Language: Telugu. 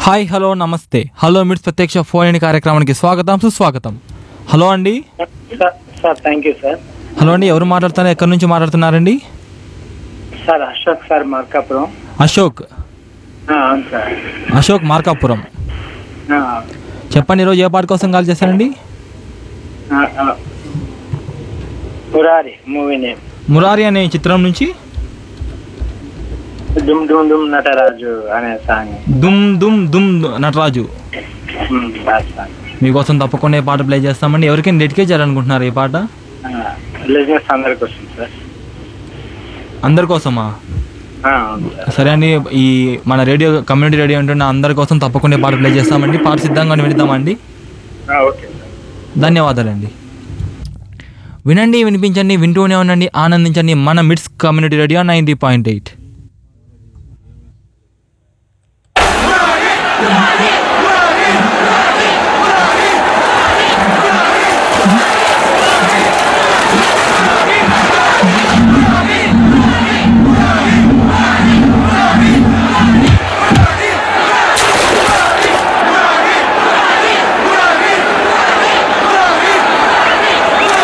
హాయ్ హలో నమస్తే హలో మిట్స్ ప్రత్యక్ష ఫోన్ ఇన్ కార్యక్రమానికి స్వాగతం సుస్వాగతం హలో అండి sir sir thank you sir hello అండి ఎవరు మాట్లాడుతున్నారు ఎక్కడి నుంచి మాట్లాడుతున్నారండి సార్ అశోక్ సార్ మార్కాపురం అశోక్ ఆ, అవును సార్ అశోక్ మార్కాపురం ఆ, చెప్పండి ఈరోజు ఏ పాట కోసం కాల్ చేశారండి ఆ, ఆ. మురారి మూవీ నేమ్ మురారి అనే చిత్రం నుంచి డుమ్ డుమ్ డుమ్ నటరాజు అనే సాంగ్ దుమ్ దుమ్ దుమ్ నటరాజు ఉమ్, ఆ సాంగ్ మీకోసం తప్పకుండా ఈ పాట ప్లే చేస్తామండి ఎవరికైనా డెడికేట్ చేయాలనుకుంటున్నారు ఈ పాట బిజినెస్ అందరికి వస్తుంది సార్ అందరి కోసమా ఆ, అవును సార్ సరే అండి ఈ మన రేడియో కమ్యూనిటీ రేడియో ఉంటున్న అందరి కోసం తప్పకుండా ఈ పాట ప్లే చేస్తామండి పాట సిద్ధంగా వినిద్దామండి ఆ, ఓకే సార్ ధన్యవాదాలండి వినండి వినిపించండి వింటూనే ఉండండి ఆనందించండి మన Mids community radio ninety point eight